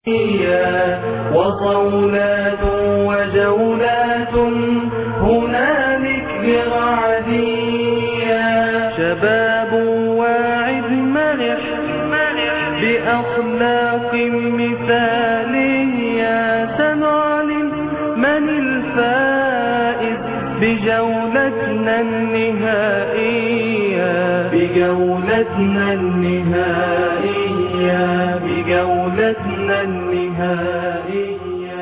وصولات وجولات هنالك برعدية شباب واعد مرح بأخلاق مثالية سنعلن من الفائز بجولتنا النهائية بجولتنا النهائية بجولتنا النهائية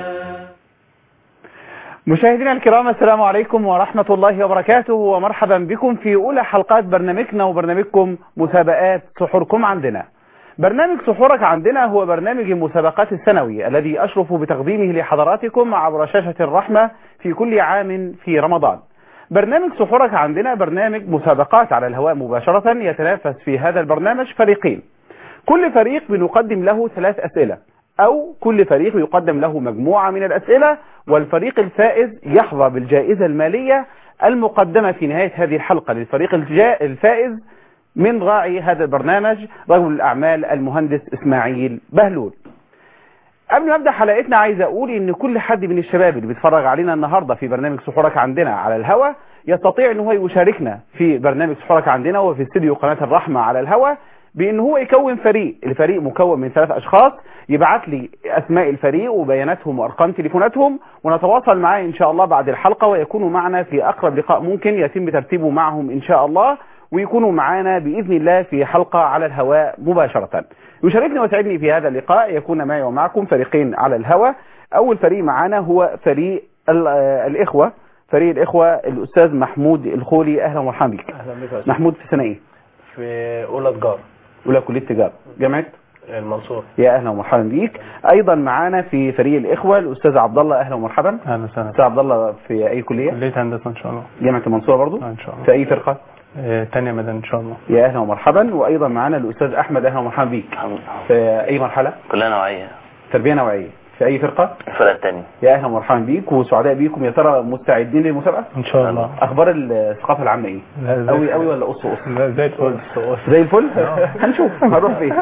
مشاهدينا الكرام السلام عليكم ورحمة الله وبركاته ومرحبا بكم في أولى حلقات برنامجنا وبرنامجكم مسابقات سحوركم عندنا برنامج سحورك عندنا هو برنامج المسابقات السنوي الذي أشرف بتقديمه لحضراتكم عبر شاشة الرحمة في كل عام في رمضان برنامج سحورك عندنا برنامج مسابقات على الهواء مباشرة يتنافس في هذا البرنامج فريقين كل فريق بنقدم له ثلاث أسئلة أو كل فريق يقدم له مجموعة من الأسئلة والفريق الفائز يحظى بالجائزة المالية المقدمة في نهاية هذه الحلقة للفريق الجا- الفائز من راعي هذا البرنامج رجل الأعمال المهندس إسماعيل بهلول قبل ما ابدا حلقتنا عايز اقول ان كل حد من الشباب اللي بيتفرج علينا النهارده في برنامج سحورك عندنا على الهوا يستطيع ان هو يشاركنا في برنامج سحورك عندنا وفي استديو قناه الرحمه على الهوا بان هو يكون فريق الفريق مكون من ثلاث اشخاص يبعت لي اسماء الفريق وبياناتهم وارقام تليفوناتهم ونتواصل معاه ان شاء الله بعد الحلقه ويكونوا معنا في اقرب لقاء ممكن يتم ترتيبه معهم ان شاء الله ويكونوا معنا باذن الله في حلقه على الهواء مباشره يشرفني ويسعدني في هذا اللقاء يكون معي ومعكم فريقين على الهواء اول فريق معنا هو فريق ال- آه، الاخوه فريق الاخوه الاستاذ محمود الخولي اهلا ومرحبا بك اهلا بك يا أستاذ. محمود في سنه ايه في اولى تجاره اولى كليه تجاره جامعه المنصور يا اهلا ومرحبا بيك ايضا معانا في فريق الاخوه الاستاذ عبد الله اهلا ومرحبا اهلا وسهلا استاذ عبد الله في اي كليه كلية هندسة ان شاء الله جامعه المنصوره برضو آه، ان شاء الله في اي فرقه آه، تانية مدني ان شاء الله يا اهلا ومرحبا وايضا معانا الاستاذ احمد اهلا ومرحبا بيك في اي مرحله كلها نوعية تربيه نوعيه في اي فرقه الفرقة التانية يا اهلا ومرحبا بيك وسعداء بيكم يا ترى مستعدين للمسابقه ان شاء الله اخبار الثقافه العامه ايه لا، زي قوي الفل. قوي ولا قص قص لا زي الفل زي الفل هنشوف هنروح فين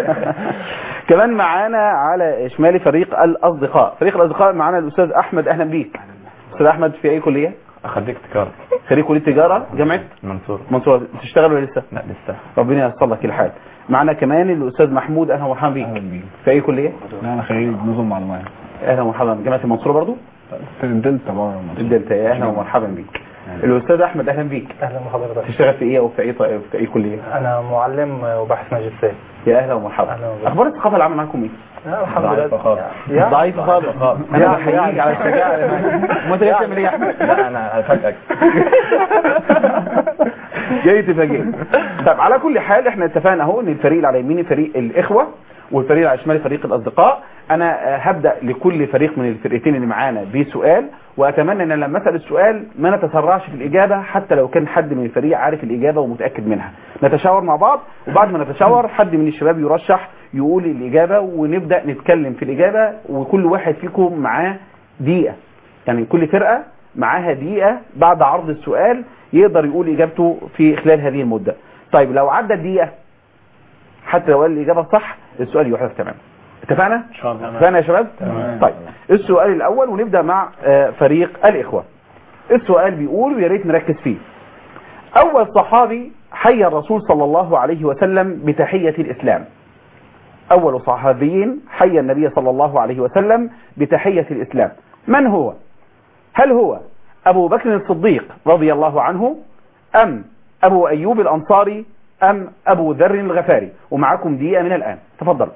كمان معانا على شمال فريق الاصدقاء فريق الاصدقاء معانا الاستاذ احمد اهلا بيك استاذ احمد في اي كليه خريج تجارة خريج كليه تجاره جامعه منصور منصوره بتشتغل ولا لسه لا لسه ربنا ييسر لك الحال معانا كمان الاستاذ محمود اهلا ومرحبا بيك في اي كليه لا انا خريج نظم معلومات اهلا ومرحبا جامعه المنصوره برضو في الدلتا بره الدلتا يا اهلا ومرحبا بيك الاستاذ احمد اهلا بيك اهلا بحضرتك تشتغل في ايه او في اي طيب في اي كليه انا معلم وباحث ماجستير يا اهلا ومرحبا أهلا وسهلا. اخبار الثقافه العامه معاكم ايه لا، الحمد ضعيفة لله خالص. يا- ضعيف خالص انا يعني- بحييك يعني. على الشجاعه ما انت جاي تعمل ايه يا احمد لا انا هفاجئك جاي تفاجئني طب على كل حال احنا اتفقنا اهو ان الفريق اللي على يميني فريق الاخوه والفريق اللي على شمالي فريق الاصدقاء انا آه، هبدا لكل فريق من الفرقتين اللي معانا بسؤال واتمنى ان لما اسال السؤال ما نتسرعش في الاجابه حتى لو كان حد من الفريق عارف الاجابه ومتاكد منها نتشاور مع بعض وبعد ما نتشاور حد من الشباب يرشح يقول الاجابه ونبدا نتكلم في الاجابه وكل واحد فيكم معاه دقيقه يعني كل فرقه معاها دقيقه بعد عرض السؤال يقدر يقول اجابته في خلال هذه المده طيب لو عدى الدقيقه حتى لو قال الاجابه صح السؤال يحذف تماما اتفقنا ان شاء الله اتفقنا يا شباب تمام. طيب السؤال الاول ونبدا مع آه، فريق الاخوه السؤال بيقول ويا ريت نركز فيه اول صحابي حي الرسول صلى الله عليه وسلم بتحيه الاسلام اول صحابيين حي النبي صلى الله عليه وسلم بتحيه الاسلام من هو هل هو ابو بكر الصديق رضي الله عنه ام ابو ايوب الانصاري ام ابو ذر الغفاري ومعكم دقيقه من الان تفضل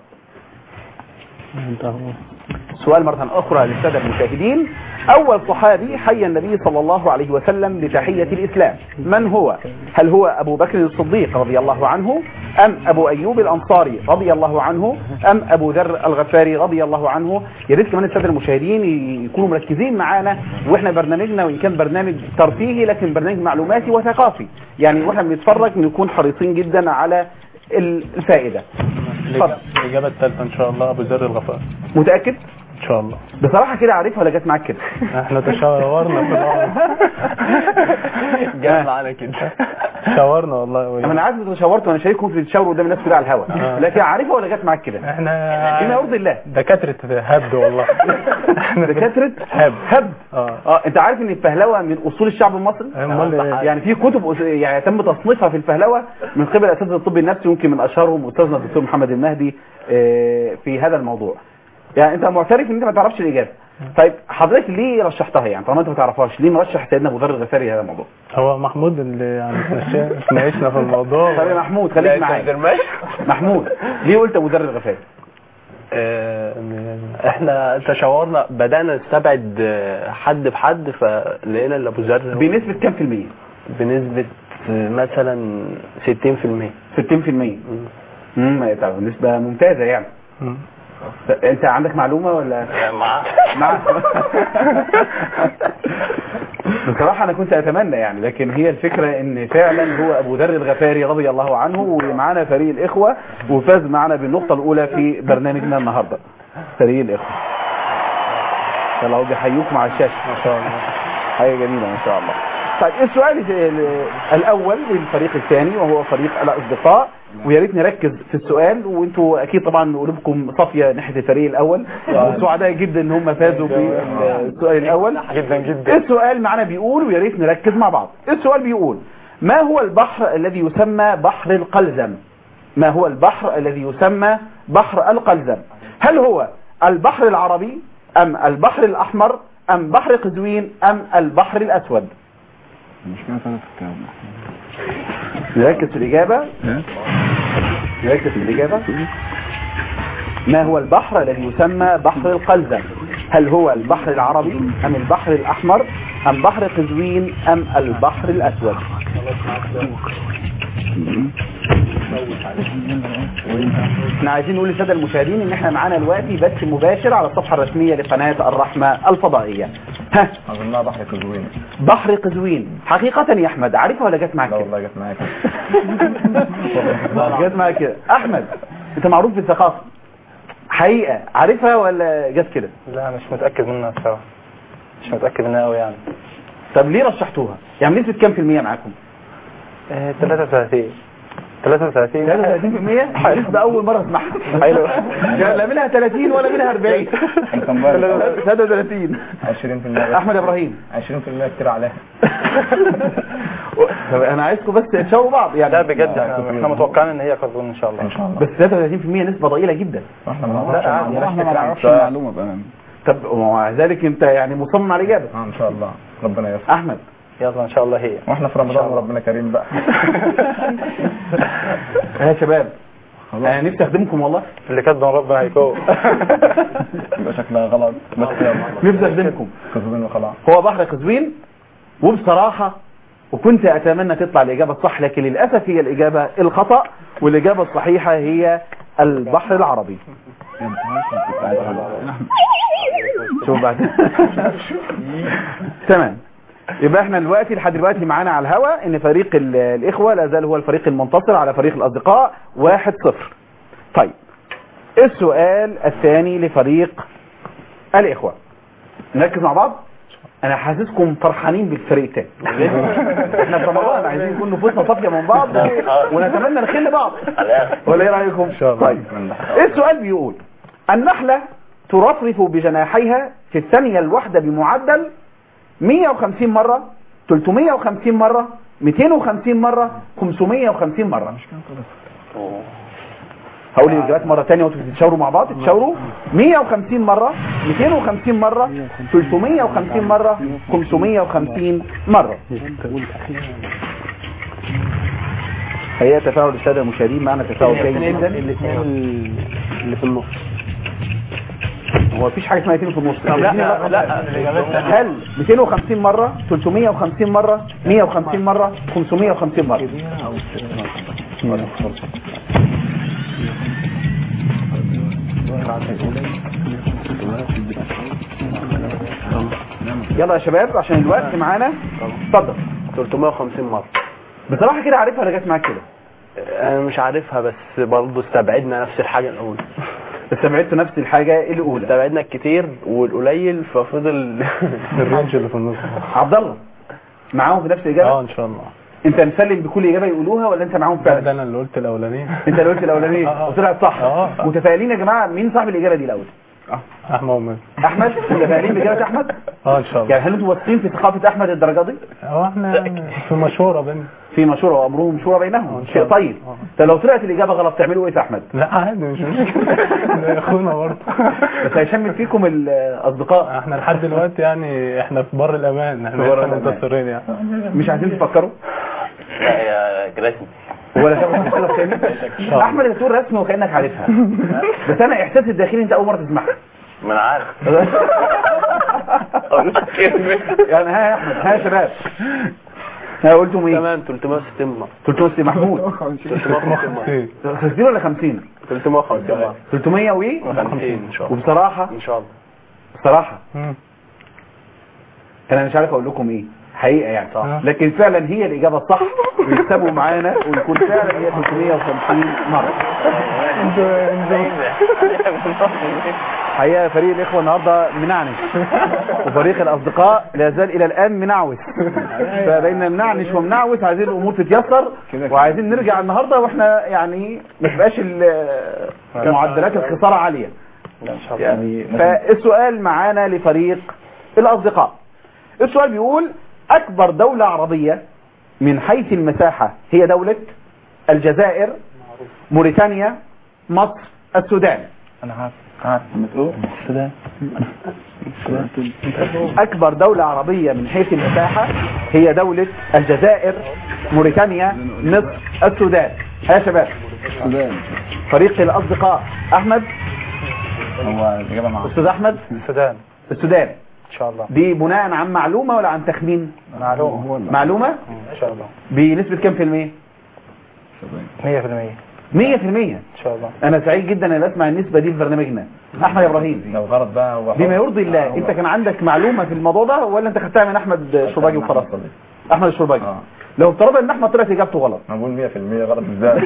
سؤال مرة أخرى للسادة المشاهدين أول صحابي حي النبي صلى الله عليه وسلم بتحية الإسلام من هو؟ هل هو أبو بكر الصديق رضي الله عنه أم أبو أيوب الأنصاري رضي الله عنه أم أبو ذر الغفاري رضي الله عنه يا ريت كمان السادة المشاهدين يكونوا مركزين معانا وإحنا برنامجنا وإن كان برنامج ترفيهي لكن برنامج معلوماتي وثقافي يعني وإحنا بنتفرج نكون حريصين جدا على الفائدة اتفضل. الاجابة الثالثة ان شاء الله ابو ذر الغفار متأكد؟ ان شاء الله بصراحة كده عارفها ولا جت معاك كده؟ احنا تشاورنا في الأول جاء معانا كده شاورنا والله انا عارف انت شاورت وانا شايفكم في تشاوروا قدام الناس كلها على الهواء آه. لكن عارفها ولا جت معاك كده احنا بما يرضي الله دكاترة هبد والله دكاتره هبد هب اه اه انت عارف ان الفهلوه من اصول الشعب المصري امال إيه؟ يعني في كتب أس- يعني تم تصنيفها في الفهلوه من قبل اساتذه الطب النفسي يمكن من اشهرهم استاذنا الدكتور محمد المهدي آه، في هذا الموضوع يعني انت معترف ان انت ما تعرفش الاجابه طيب حضرتك ليه رشحتها يعني طالما انت ما تعرفهاش ليه مرشح سيدنا ابو ذر الغفاري هذا الموضوع هو محمود اللي يعني اتنشا- اتناقشنا في الموضوع طب يا محمود خليك معايا محمود ليه قلت ابو ذر الغفاري آه، احنا تشاورنا بدأنا نستبعد آه، حد بحد فلقينا اللي ابو ذر هو بنسبه كام في الميه بنسبة آه، مثلا 60% 60% امم طب نسبه ممتازه يعني مم. انت عندك معلومه ولا نعم بصراحة أنا كنت أتمنى يعني لكن هي الفكرة إن فعلا هو أبو ذر الغفاري رضي الله عنه ومعانا فريق الإخوة وفاز معنا بالنقطة الأولى في برنامجنا النهاردة فريق الإخوة يلا هو بيحيوكم على الشاشة ما شاء الله حاجة جميلة ما شاء الله طيب السؤال ال- الأول للفريق الثاني وهو فريق الأصدقاء ويا ريت نركز في السؤال وانتوا اكيد طبعا قلوبكم صافيه ناحيه الفريق الاول وسعداء جدا ان هم فازوا بالسؤال الاول جدا جدا السؤال معنا بيقول ويا ريت نركز مع بعض السؤال بيقول ما هو البحر الذي يسمى بحر القلزم ما هو البحر الذي يسمى بحر القلزم هل هو البحر العربي ام البحر الاحمر ام بحر قزوين ام البحر الاسود نركز في الاجابه نركز في الاجابه ما هو البحر الذي يسمى بحر القلزم هل هو البحر العربي ام البحر الاحمر ام بحر قزوين ام البحر الاسود احنا عايزين نقول للساده المشاهدين ان احنا معانا دلوقتي بث مباشر على الصفحه الرسميه لقناه الرحمه الفضائيه ها اظنها بحر قزوين بحر قزوين حقيقه يا احمد عارفها ولا جت معاك لا كده والله جت معايا جت معاك كده احمد انت معروف بالثقافه حقيقه عارفها ولا جت كده لا مش متأكد منها الصراحة مش متأكد منها قوي يعني طب ليه رشحتوها يعني بنسبه كام في الميه معاكم آه، 33 33 33% نسبه اول مره اسمعها حلو. لا لا منها 30 ولا منها 40 33 20% احمد ابراهيم 20% كتير عليها طب انا عايزكم بس تشاوروا بعض يعني لا بجد احنا احنا متوقعين ان هي قزوين ان شاء الله ان شاء الله بس 33% نسبه ضئيله جدا احنا ما نعرفش لا، عادي، المعلومة. احنا ما نعرفش نعرفش المعلومه بامان طب ومع ذلك انت يعني مصمم على الاجابه اه ان شاء الله ربنا ييسر احمد يلا ان شاء الله هي واحنا في رمضان وربنا كريم بقى يا شباب انا نفسي اخدمكم والله اللي كاتبه ربنا هيكون يبقى شكلها غلط بس يلا نفسي اخدمكم قزوين وخلاص هو بحر قزوين وبصراحة وكنت أتمنى تطلع الإجابة الصح لكن للأسف هي الإجابة الخطأ والإجابة الصحيحة هي البحر العربي شوف بعد تمام يبقى احنا دلوقتي لحد دلوقتي معانا على الهوا ان فريق ال- الاخوه لا زال هو الفريق المنتصر على فريق الاصدقاء واحد صفر طيب السؤال الثاني لفريق الاخوه نركز مع بعض انا حاسسكم فرحانين بالفريق التاني احنا في رمضان عايزين نكون نفوسنا صافيه من بعض ونتمنى الخير لبعض ولا ايه رايكم ان شاء الله طيب السؤال بيقول النحله ترفرف بجناحيها في الثانيه الواحده بمعدل 150 مره 350 مره 250 مره 550 مره هقول الاجابات مره ثانيه وانتوا تتشاوروا مع بعض تتشاوروا 150 مره 250 مره 350 مره 550 مره هي تفاعل الساده المشاهدين معنا تفاعل جيد جدا اللي في النص هو مفيش حاجه اسمها 2 في النص لا لا لا هل 250 مره 350 مره 150 مره 550 مره يلا يا شباب عشان الوقت معانا اتفضل 350 مرة بصراحه كده عارفها ولا جت معاك كده انا مش عارفها بس برضه استبعدنا نفس الحاجة الاولى استبعدت نفس الحاجه الاولى استبعدنا الكتير والقليل ففضل الرينج اللي في النص عبد الله معاهم في نفس اه الاجابه ان شاء الله انت مسلم بكل اجابه يقولوها ولا انت معاهم ده فعلا انا اللي قلت الاولانيه انت اللي قلت الاولانيه آه. وطلعت صح آه. متفائلين يا جماعه مين صاحب الاجابه دي الاول احمد ومن احمد متفائلين باجابه احمد اه ان شاء الله يعني هل انتوا واثقين في ثقافه احمد الدرجه دي اه احنا في مشوره بينا في مشوره وامرهم شورى بينهم إن شاء شيء الله. طيب آه. طب لو طلعت الاجابه غلط تعملوا ايه في احمد لا عادي مش مشكله ده اخونا برضه بس هيشمل فيكم الاصدقاء احنا لحد دلوقتي يعني احنا في بر الامان احنا في بر لسه الأمان. منتصرين يعني مش عايزين تفكروا لا يا جراتني ولا تاخد تفكير تاني الله. احمد اللي بتقول رسمي وكانك عارفها بس انا احساسي الداخلي انت اول مره تسمعها ما انا عارف اقول لك كلمه يعني ها يا احمد ها يا شباب ها قلتم ايه تمام 360 360 محمود 350 50 ولا 50 350 300 وايه 50 ان شاء الله وبصراحه ان شاء الله بصراحه مم. انا مش عارف اقول لكم ايه حقيقه يعني صح. لكن فعلا هي الاجابه الصح ويكتبوا معانا ويكون فعلا هي 350 مره حقيقه فريق الاخوه النهارده منعنش وفريق الاصدقاء لا زال الى الان منعوس فبقينا منعنش ومنعوس عايزين الامور تتيسر وعايزين نرجع النهارده واحنا يعني ما تبقاش ال- معدلات الخساره عاليه يعني فالسؤال معانا لفريق الاصدقاء السؤال بيقول اكبر دولة عربية من حيث المساحة هي دولة الجزائر موريتانيا مصر السودان انا عارف عارف مسؤول السودان اكبر دولة عربية من حيث المساحة هي دولة الجزائر موريتانيا مصر السودان ها يا شباب السودان فريق الاصدقاء احمد هو الاجابه مع استاذ احمد السودان السودان ان شاء الله دي بناء عن معلومة ولا عن تخمين معلومه معلومة ان شاء الله بنسبة كام في المية 100% ان مية في المية شاء الله انا سعيد جدا ان اسمع النسبة دي في برنامجنا احمد ابراهيم لو غلط بقى هو بما يرضي الله انت كان عندك معلومة في الموضوع ده ولا انت خدتها من احمد شرباجي وخلاص احمد الشرباجي اه لو افترضنا ان احمد طلعت اجابته غلط انا بقول 100% غلط ازاي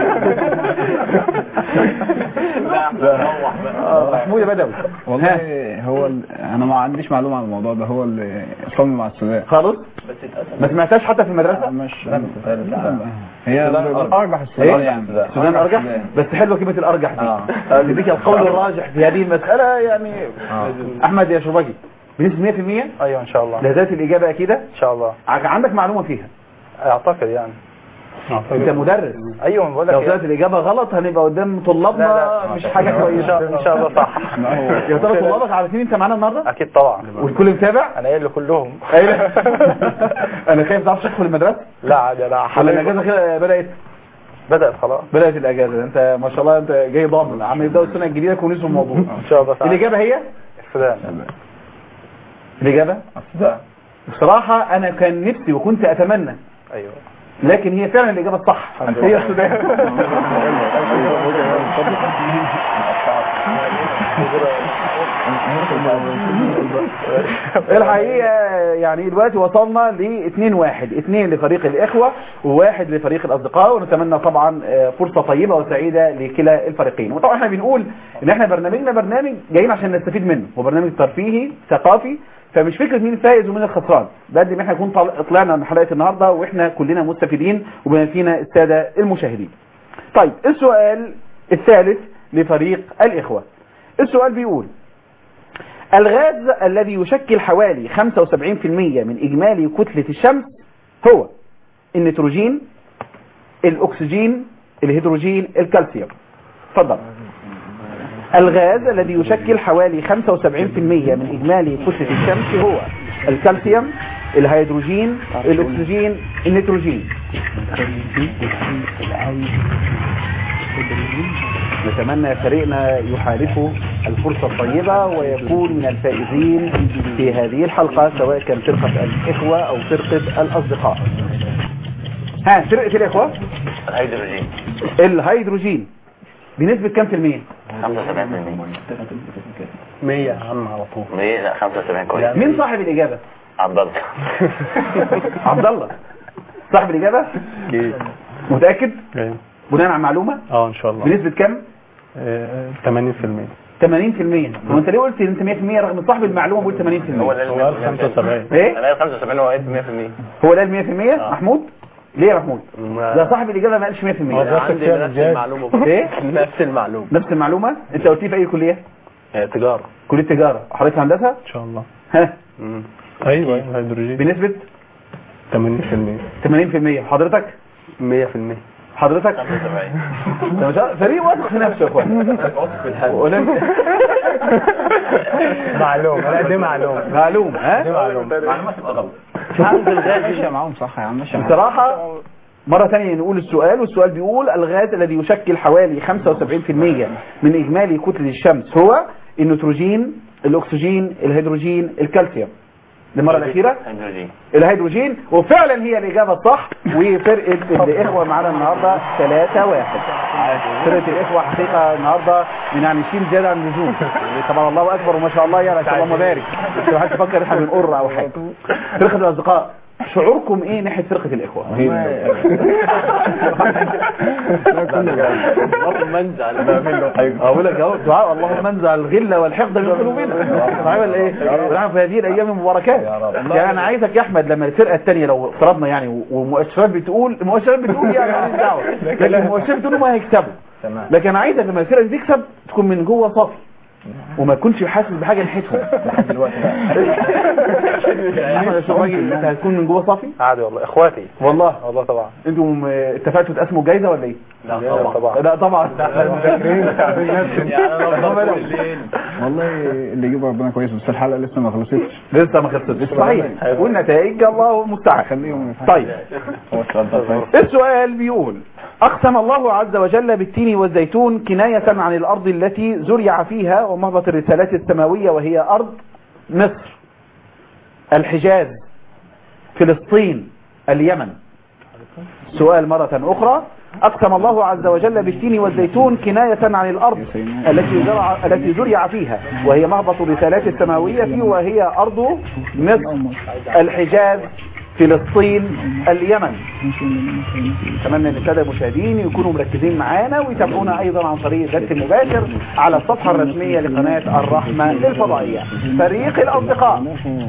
آه، محمود يا بدوي والله هو ال- انا ما عنديش معلومه عن الموضوع ده هو اللي صمم مع السودان خالص ما سمعتهاش حتى في المدرسة مش لا لا هي ارجح السودان ايه يعني السودان ارجح بس حلوه كلمة الارجح دي آه. آه، تديك القول الراجح في هذه المسألة يعني احمد يا شرباجي بنسبة 100% ايوه ان شاء الله لا ذات الإجابة أكيدة ان شاء الله ع- عندك معلومة فيها اعتقد يعني أنت مدرس ايوه بقول لو لك طلعت الإجابة غلط هنبقى قدام طلابنا لا، لا. مش حاجة ان كويسة شاء ان شاء الله صح يا ترى طلابك عارفين أنت معانا النهاردة اكيد طبعا والكل متابع انا قايل لكلهم أيوة. أنا خايف تعرفش تدخل المدرسة لا عادي لا ولا حبيبي. الأجازة كده بدأت بدات خلاص بدأت الأجازة أنت ما شاء الله أنت جاي ضامن عم يبدأوا السنة الجديدة يكون نسوا الموضوع ان شاء الله تعالى الإجابة هي السودان الإجابة السودان بصراحة أنا كان نفسي وكنت أتمنى ايوه لكن هي فعلا الإجابة الصح هي السودان الحقيقة يعني دلوقتي وصلنا ل 2 1 2 لفريق الإخوة وواحد لفريق الأصدقاء ونتمنى طبعا آه، فرصة طيبة وسعيدة لكلا الفريقين وطبعا احنا بنقول ان احنا برنامجنا برنامج جايين عشان نستفيد منه هو برنامج ترفيهي ثقافي فمش فكرة مين الفائز ومين الخسران بقد ما احنا نكون طل- طلعنا من حلقة النهاردة واحنا كلنا مستفيدين وبما فينا السادة المشاهدين طيب السؤال الثالث لفريق الإخوة السؤال بيقول الغاز الذي يشكل حوالي 75% من إجمالي كتلة الشمس هو النيتروجين الأكسجين الهيدروجين الكالسيوم تفضل الغاز الذي يشكل حوالي 75% من إجمالي كتلة الشمس هو الكالسيوم الهيدروجين الأكسجين النيتروجين نتمنى فريقنا يحالفه الفرصة الطيبة ويكون من الفائزين في هذه الحلقة سواء كان فرقة الإخوة أو فرقة الأصدقاء ها فرقة الإخوة الهيدروجين الهيدروجين بنسبة كام في المية 75% 100 يا عم على طول 100 لا 75 كويس مين صاحب الإجابة عبد الله عبد الله صاحب الإجابة اكيد متأكد أيوة. بناء على معلومة اه ان شاء الله بنسبة كام آه، 80% 80% هو انت ليه قلت انت 100% رغم صاحب المعلومة قلت 80% هو اللي هو قال 75 ايه انا 75 هو قايل 100% هو ده ال 100% محمود ليه يا محمود ما- ده صاحب الاجابه ما قالش 100% أنا عندي فيها نفس رجال. المعلومه برضه. ايه نفس المعلومه نفس المعلومه انت قلت لي في اي كليه آه، تجاره كليه تجاره حضرتك هندسه ان شاء الله ها مم. ايوه ايوه الهيدروجين بنسبه 80% 80% حضرتك 100% حضرتك 75 ده مش عارف- فريق واثق في نفسه يا اخوان واثق في الحال ولن- معلومه لا دي معلومه معلوم دي ها معلومه معلومات تبقى غلط ماشي معاهم صح يا عم ماشي معاهم بصراحة مرة تانية نقول السؤال والسؤال بيقول الغاز الذي يشكل حوالي 75% من إجمالي كتلة الشمس هو النيتروجين الأكسجين الهيدروجين الكالسيوم المرة الأخيرة هيدروجين الهيدروجين وفعلا هي الإجابة الصح وفرقة الإخوة معانا النهاردة 3 واحد فرقة الإخوة حقيقة النهاردة من يعني شيل زيادة عن اللزوم طبعا الله أكبر وما شاء الله يعني عشان الله مبارك مش حد تفكر احنا بنقر أو حاجة فرقة الأصدقاء شعوركم إيه ناحية فرقة الإخوة؟ اللهم انزل اقول لك اهو دعاء اللهم انزع الغل والحقد من قلوبنا صحيح ولا ايه ونعم في هذه الايام المباركات يعني انا عايزك يا احمد لما الفرقه الثانيه لو افترضنا يعني والمؤشرات بتقول المؤشرات بتقول يعني ماليش دعوه لكن المؤشرات بتقول ما هيكسبوا تمام لكن انا عايزك لما الفرقه دي تكسب تكون من جوه صافي وما تكونش حاسس بحاجه ناحيتهم لحد دلوقتي احمد يا شباب انت هتكون من جوه صافي عادي والله اخواتي والله والله طبعا انتم آه، اتفقتوا تقسموا الجايزه ولا ايه؟ لا طبعا لا طبعا والله اللي يجيب ربنا كويس بس الحلقه لسه ما خلصتش لسه ما خلصتش صحيح والنتائج الله المستعان خليهم طيب هو السؤال ده كويس السؤال بيقول أقسم الله عز وجل بالتين والزيتون كناية عن الأرض التي زرع فيها ومهبط الرسالات السماوية وهي أرض مصر الحجاز فلسطين اليمن سؤال مرة أخرى أقسم الله عز وجل بالتين والزيتون كناية عن الأرض التي زرع, التي زرع فيها وهي مهبط الرسالات السماوية وهي أرض مصر الحجاز فلسطين اليمن اتمنى ان الساده المشاهدين يكونوا مركزين معانا ويتابعونا ايضا عن طريق البث المباشر على الصفحه الرسميه لقناه الرحمه للفضائيه فريق الاصدقاء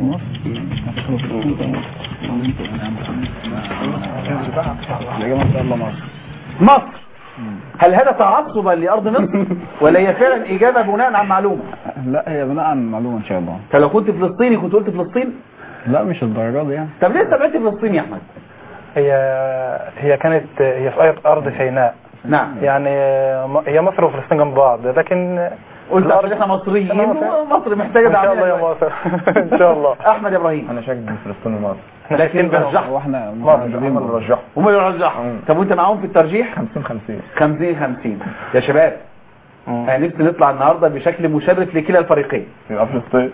الإجابة إن شاء الله مصر مصر هل هذا تعصبا لارض مصر ولا هي فعلا اجابه بناء على معلومه لا هي بناء عن معلومة إن شاء الله انت لو كنت فلسطيني كنت قلت فلسطين لا مش الدرجة دي يعني طب ليه استبعدت فلسطين يا احمد هي هي كانت هي في ارض سيناء نعم يعني هي مصر وفلسطين جنب بعض لكن قلت عشان احنا مصريين أنا مصر. ومصر محتاجه ان شاء الله يا دعمنا مصر ان شاء الله احمد ابراهيم انا شاك بين فلسطين ومصر لكن برجح هو احنا هم معجبين اللي رجحوا هم يرجحوا طب وانت معاهم في الترجيح 50 50 50 50 يا شباب انا نفسي نطلع النهارده بشكل مشرف لكلا الفريقين يبقى فلسطين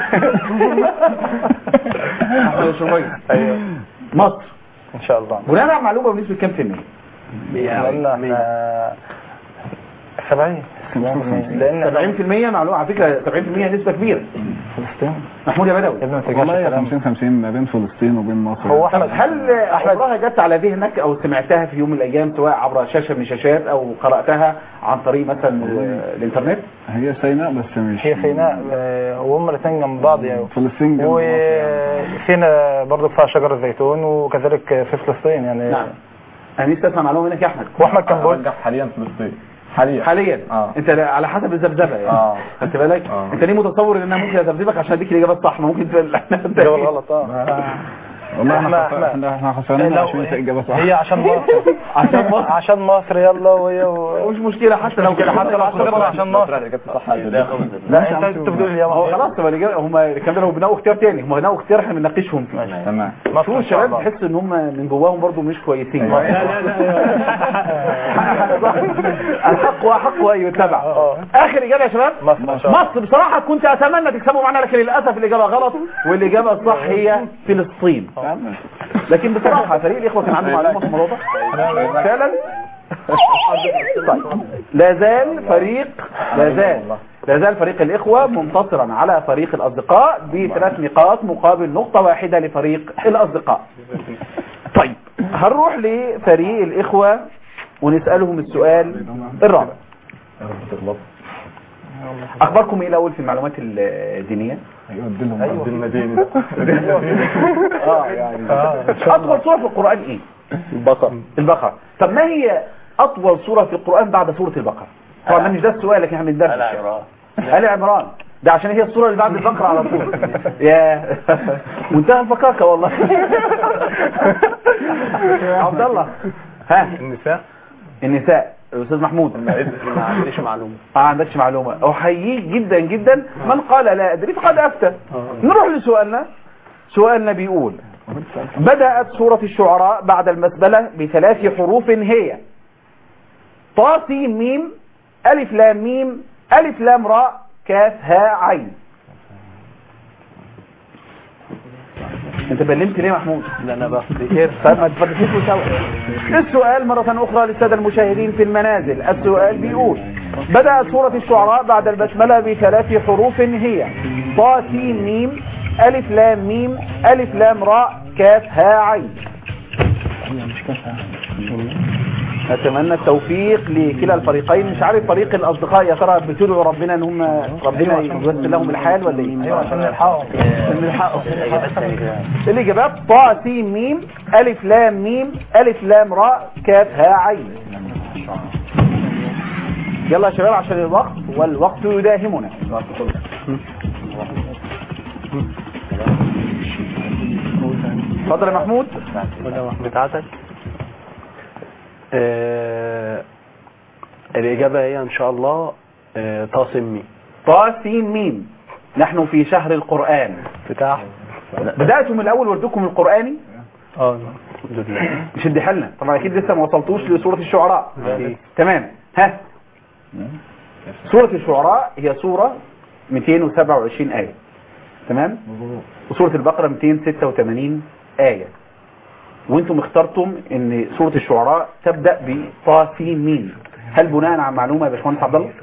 احمد شويه ايوه مصر ان شاء الله بناء على معلومه بنسبه كام في المية؟ قلنا احنا 70 لان 70% معلومه على فكره 70% نسبه كبيره فلسطين محمود يا بدوي ابن ما ترجعش والله هي كلام 50 50 ما بين فلسطين وبين مصر هو طب احمد هل عمرها جت على ذهنك او سمعتها في يوم من الايام سواء عبر شاشه من الشاشات او قراتها عن طريق مثلا الانترنت؟ هي سيناء بس مش هي سيناء آه، وهم الاثنين جنب بعض يعني فلسطين جنب مصر يعني. وسينا برضه فيها شجر الزيتون وكذلك في فلسطين يعني نعم انا نفسي اسمع معلومه منك يا احمد واحمد كان بيقول ارجح حاليا فلسطين حاليا حاليا اه انت على حسب الذبذبه يعني اه خدت بالك آه. انت ليه متصور ان انا ممكن اذبذبك عشان اديك الاجابه الصح ما ممكن تقول الجواب غلط اه والله احنا إحنا- خسر- احنا احنا خسرانين لو- عشان انت اجابه صح هي عشان مصر عشان مصر. عشان مصر يلا وهي مش مشكله حتى لو كده حتى لو خسرنا عشان مصر صح لا انت انت بتقول اليوم هو خلاص هو الإجابة- هم الكلام ده لو بناء اختيار تاني هم بناء اختيار احنا بنناقشهم فيه تمام مصر شوف ان شاء الشباب الله تحس ان هم من جواهم برضو مش كويسين أيوة. الحق وحق ان يتبع آه. اخر اجابه يا شباب مصر ان شاء الله مصر بصراحه كنت اتمنى تكسبوا معانا لكن للاسف الاجابه غلط والاجابه الصح هي فلسطين لكن بصراحه فريق الاخوه كان عنده معلومه في الموضوع ده فعلا طيب لا زال فريق لا زال لا زال فريق الإخوة منتصرا على فريق الأصدقاء بثلاث نقاط مقابل نقطة واحدة لفريق الأصدقاء طيب هنروح لفريق الإخوة ونسألهم السؤال الرابع أخباركم إيه الأول في المعلومات الدينية؟ يودي لهم عبد المديني ده آه يعني أطول سورة في القرآن إيه؟ البقر البقرة طب ما هي أطول سورة في القرآن بعد سورة البقرة طبعا ده مش ده السؤال لكن احنا بندردش آل عمران آل عمران ده عشان هي السورة اللي بعد البقرة على طول يا منتهى الفكاكة والله عبد الله ها النساء النساء الأستاذ محمود ما عنديش معلومة ما عندكش معلومة أحييك جدا جدا من قال لا أدري فقد أفتى نروح لسؤالنا سؤالنا بيقول بدأت سورة الشعراء بعد المسبلة بثلاث حروف هي طا سين ميم ألف لام ميم ألف لام راء كاف هاء عين انت بلمت ليه يا محمود لا انا بفتكر طيب ما تفضلوا سوا السؤال مرة أخرى للسادة المشاهدين في المنازل السؤال بيقول بدأت سورة الشعراء بعد البسملة بثلاث حروف هي طا سين ميم ألف لام ميم ألف لام راء كاف هاء عين أتمنى التوفيق لكلا الفريقين مش عارف فريق الأصدقاء يا ترى بتدعوا ربنا إن هم ربنا ييسر لهم الحال ولا إيه؟ أيوه عشان نلحقهم عشان نلحقهم الإجابات طا سين ميم ألف لام ميم ألف لام راء كاف هاء عين يلا يا شباب عشان الوقت والوقت يداهمنا اتفضل يا محمود بتاعتك آه الإجابة هي إن شاء الله آه طاسم مي طا سين ميم نحن في شهر القرآن بتاع بدأتم من الأول وردكم القرآني اه الحمد لله مش ادي حالنا طبعا أكيد لسه ما وصلتوش لسورة الشعراء تمام ها سورة الشعراء هي سورة 227 آية تمام وسورة البقرة 286 آية وانتم اخترتم ان سورة الشعراء تبدأ بطاسين ميم هل بناء على معلومة يا باشمهندس عبد الله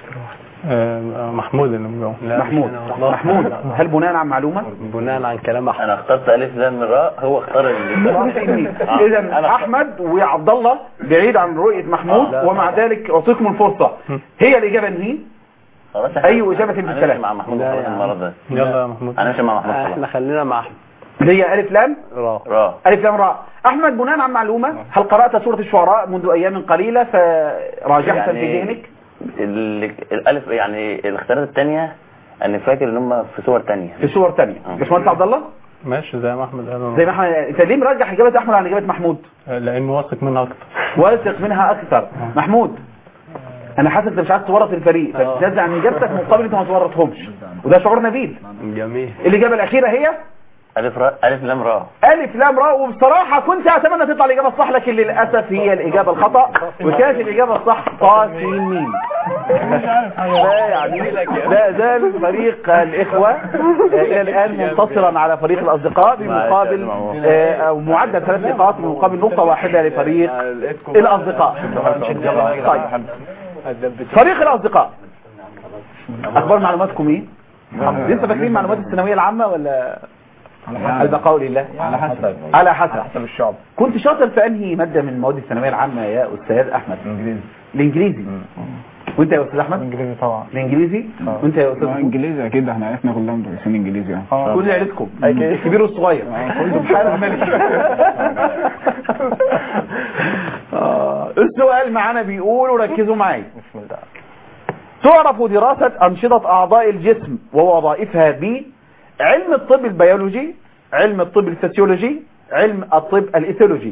آه، محمود اللي مجاوب لا، مش محمود أنا والله. محمود هل بناء على معلومة بناء عن كلام أحمد انا اخترت الف لام راء هو اختار ال طاسين ميم آه. اذا أنا- احمد وعبد الله بعيد عن رؤية محمود لا. ومع ذلك اعطيكم الفرصة هي الإجابة هي خلاص إحنا- أي إجابة في انا الكلام؟ ماشي مع محمود لا خلاص يا عم. المره ده يلا يا محمود انا ماشي مع محمود احنا خلاص خلينا مع أحمد اللي هي ألف لام راء راء ألف لام راء أحمد بناء على معلومة هل قرأت سورة الشعراء منذ أيام قليلة فراجعت في يعني ذهنك ال- الالف يعني الاختيارات الثانيه انا فاكر ان هم في صور ثانيه في صور تانية آه. باشمهندس عبد الله ماشي زي ما احمد قال زي ما احنا انت ليه مرجح إجابة أحمد عن إجابة محمود لانه واثق منها اكتر واثق منها أكثر محمود أنا حاسس أنت مش عايز تورط الفريق فتنزل عن إجابتك مقابل أنت ما تورطهمش وده شعور نبيل جميل الإجابة الأخيرة هي الف راء الف لام راء ألف لام راء وبصراحة كنت أتمنى تطلع الإجابة الصح لكن للأسف هي الإجابة الخطأ وكانت الإجابة الصح طاسين ميم لا يعني لا زال فريق الإخوة آه، إلى الآن منتصرا على فريق الأصدقاء بمقابل آه، أو معدل ثلاث نقاط بمقابل نقطة واحدة لفريق الأصدقاء طيب فريق الأصدقاء أخبار معلوماتكم إيه؟ لسه فاكرين معلومات الثانوية العامة ولا البقاء لله على حسب على حسب حسب الشعب كنت شاطر في انهي ماده من مواد الثانويه العامه يا استاذ احمد انجليزي الانجليزي وانت يا استاذ احمد انجليزي طبعا الانجليزي وانت يا استاذ لا، محمود؟ انجليزي اكيد احنا عرفنا كلنا مدرسين انجليزي يعني كل عيلتكم الكبير والصغير سبحان الملك آه، السؤال معانا بيقول وركزوا معايا بسم الله تعرف دراسة أنشطة أعضاء الجسم ووظائفها ب علم الطب البيولوجي علم الطب الفسيولوجي علم الطب الإيثولوجي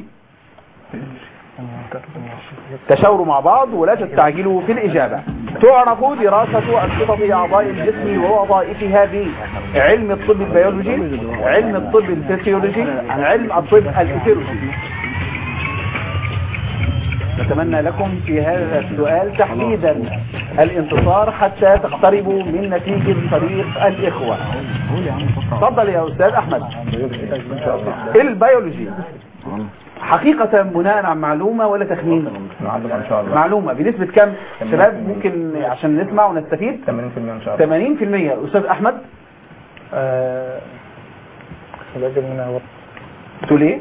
تشاوروا مع بعض ولا تستعجلوا في الإجابة تعرف دراسة أنشطة أعضاء الجسم ووظائفها ب علم الطب البيولوجي علم الطب الفسيولوجي علم الطب الإيثولوجي نتمنى لكم في هذا السؤال تحديدا الانتصار حتى تقتربوا من نتيجة فريق الإخوة تفضل يا أستاذ أحمد البيولوجي حقيقة بناء عن معلومة ولا تخمين نعلم ان شاء الله معلومة بنسبة كم شباب ممكن عشان نسمع ونستفيد 80% ان شاء الله 80% أستاذ أحمد آه، فاكر منها برضه. تقول إيه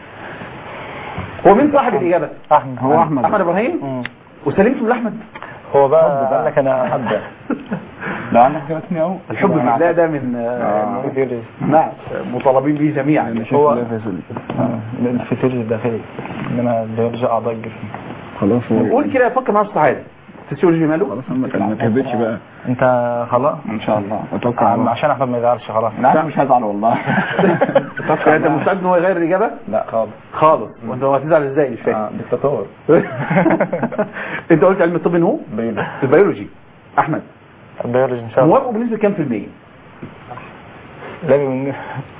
هو مين صاحب الإجابة احمد هو احمد أحمد إبراهيم مم. وسلمتم لأحمد هو بقى قال لك انا حد لو عندك كده تاني اهو الحب في الله ده من آه، نعم مطالبين به جميعا هو هو الفسيولوجي الداخلي ان انا بيرجع اعضاء الجسم خلاص هو قول كده فكر مع الصحة عادي فسيولوجي ماله خلاص ما ما تهبطش بقى انت خلاص ان شاء الله اتوقع على الله عشان احمد ما يزعلش خلاص لا مش هزعل والله يعني انت مستعد ان هو يغير الاجابه لا خالص خالص وانت هتزعل ازاي مش فاهم آه، دكتاتور انت قلت علم الطب إن هو بيولوجي البيولوجي احمد بيولوجي ان شاء الله موافقه بنسبه كام في المية لا من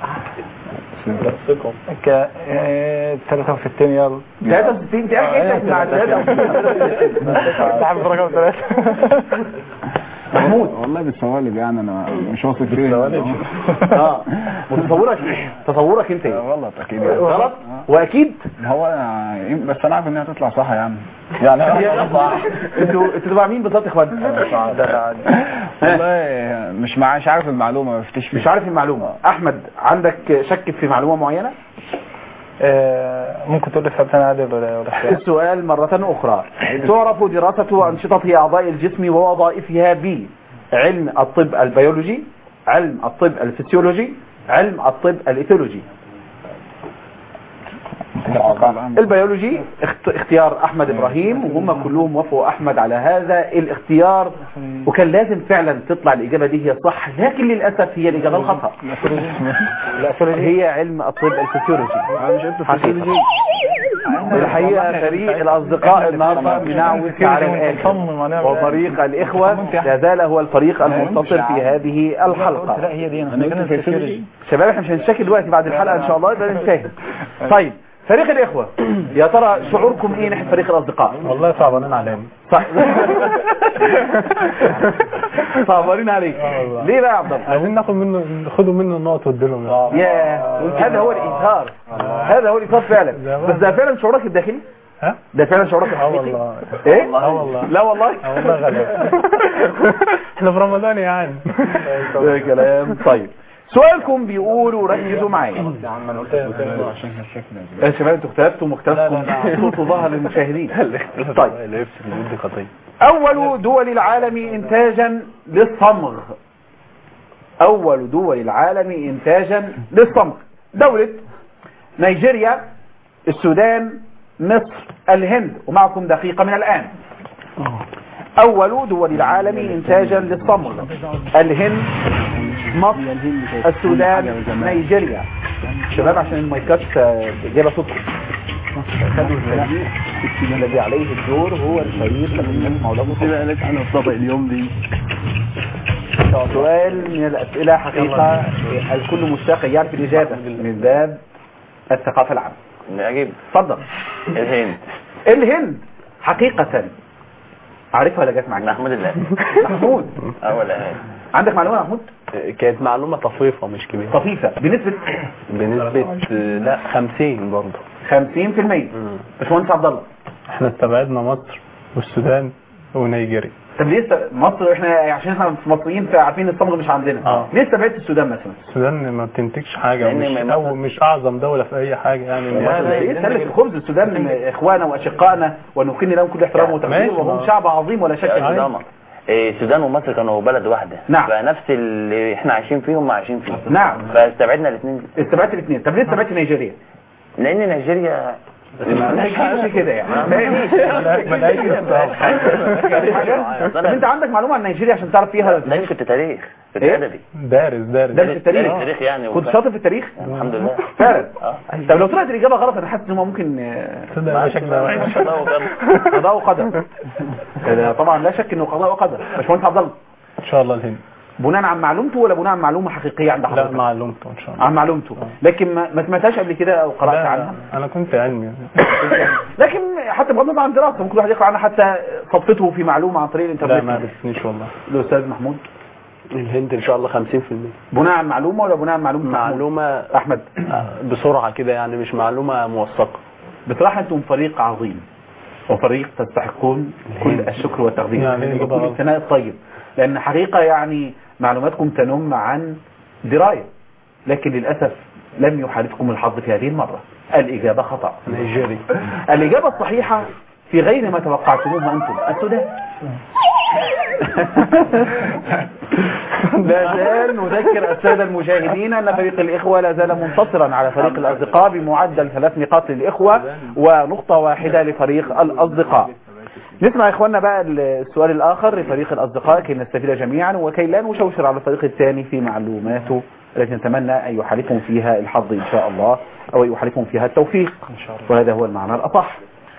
ك آه، 63 يلا 63 دي احكي مع 63 تعمل رقم ثلاثة محمود والله بالسوالب يعني انا مش واثق فيه اه وتصورك تصورك انت ايه غلط اكيد غلط واكيد هو بس انا عارف انها تطلع صح يعني يعني انتوا انتوا تبع مين بالظبط يا اخوان والله مش مع مش عارف المعلومه ما بفتش فيها مش عارف المعلومه احمد عندك شك في معلومه معينه آه، ممكن تقول لي سؤال ثاني عادل ولا ولا اختيار؟ السؤال مرة أخرى تعرف دراسة أنشطة أعضاء الجسم ووظائفها بعلم الطب البيولوجي علم الطب الفسيولوجي علم الطب الإيثولوجي البيولوجي اخت- اختيار أحمد إبراهيم وهم كلهم وافقوا أحمد على هذا الاختيار وكان لازم فعلا تطلع الإجابة دي هي صح لكن للأسف هي الإجابة الخطأ هي علم الطب الفسيولوجي حقيقة الحقيقة فريق الأصدقاء النهاردة بنعوز على الآخر نصمم هنعمل وفريق الإخوة لا زال هو الفريق المنتصر في هذه لا الحلقة هي دي انا كان الفسيولوجي شباب احنا مش هنشكل دلوقتي بعد الحلقة إن شاء الله يبقى ننتهي طيب فريق الإخوة يا ترى شعوركم إيه ناحية فريق الأصدقاء والله صعبانين علينا صح صابرين عليك والله. ليه بقى يا عبد الله عايزين ناخد منه خدوا منه النقط واديلهم يا هذا هو الإيثار هذا هو الإيثار فعلا بس ده فعلا شعورك الداخلي ها؟ ده فعلا شعورك اه الحقيقي والله ايه اه والله لا والله اه والله غالب احنا في رمضان يا عم ده كلام طيب سؤالكم بيقول وركزوا معايا يا شباب انتوا اختلفتم واختلفتم صوت ظهر للمشاهدين طيب دي قضيه اول دول العالم انتاجا للصمغ اول دول العالم انتاجا للصمغ دولة نيجيريا السودان مصر الهند ومعكم دقيقة من الآن أول دول العالم إنتاجا للصمغ الهند مصر السودان نيجيريا شباب عشان المايكات آه، جايبه صوتكم خدوا الفريق الذي عليه الدور هو الفريق الذي يسمع له صوت قالت انا الطبق اليوم دي سؤال من الأسئلة حقيقة الكل مشتاق يعرف الإجابة من باب الثقافة العامة اجيب اتفضل الهند الهند حقيقة عارفها ولا جت معاك محمود الله محمود اول اهل عندك معلومة يا محمود كانت معلومه طفيفه مش كبيره طفيفة بنسبة بنسبه آه، لا 50 برضه 50% باشمهندس عبد الله احنا استبعدنا مصر والسودان ونيجيريا طب ليه است- مصر احنا عشان احنا مصريين فعارفين الصمغ مش عندنا آه. ليه استبعدت السودان مثلا السودان ما بتنتجش حاجه لأن مش ما- أو مش اعظم دوله في اي حاجه يعني لا لا ايه سلك الخبز السودان اخوانا واشقائنا ونكن لهم كل احترام وتقدير ماشي، وهم ما- شعب عظيم ولا شك يا فيه. أستاذ إيه، السودان ومصر كانوا بلد واحدة نعم. فنفس اللي احنا عايشين فيهم ما عايشين فيه نعم. فاستبعدنا الاثنين استبعدت الاثنين طب ليه استبعدت نيجيريا؟ لان نيجيريا مش كده يعني طب انت عندك معلومه عن نيجيريا عشان تعرف فيها لا يمكن كنت تاريخ كنت إيه؟ ادبي دارس دارس درس التاريخ التاريخ يعني كنت وف- شاطر في التاريخ الحمد لله فعلا اه طب لو طلعت الاجابه غلط انا حاسس ان هو ممكن آه، تصدق شكلها وحش الله وقدر. قضاء وقدر آه، طبعا لا شك انه قضاء وقدر باشمهندس عبد الله ان شاء الله الهند بناء عن معلومته ولا بناء عن معلومه حقيقيه عند لا حضرتك؟ معلومته ان شاء الله عن معلومته لكن ما, ما سمعتهاش قبل كده او قرات لا عنها انا كنت علمي لكن حتى بغض النظر عن دراسه ممكن واحد يقرا عنها حتى صدفته في معلومه عن طريق لا الانترنت ما عرفتنيش والله الاستاذ محمود الهند ان شاء الله 50% بناء عن معلومه ولا بناء عن معلومه محمود؟ معلومه احمد آه، بسرعه كده يعني مش معلومه موثقه بصراحه انتم فريق عظيم وفريق تستحقون كل الشكر والتقدير يعني وكل طبعاً. الثناء الطيب لان حقيقه يعني معلوماتكم تنم عن درايه لكن للاسف لم يحالفكم الحظ في هذه المره الاجابه خطا نيجيري الإجابة الصحيحة في غير ما توقعتموه أنتم السودان لا زال نذكر السادة المشاهدين أن فريق الإخوة لا زال منتصرا على فريق الأصدقاء بمعدل ثلاث نقاط للإخوة ونقطة واحدة لفريق الأصدقاء نسمع يا إخواننا بقى السؤال الآخر لفريق الأصدقاء كي نستفيد جميعا وكي لا نشوشر على الفريق الثاني في معلوماته التي نتمنى أن يحالفهم فيها الحظ إن شاء الله أو يحالفهم فيها التوفيق وهذا هو المعنى الأصح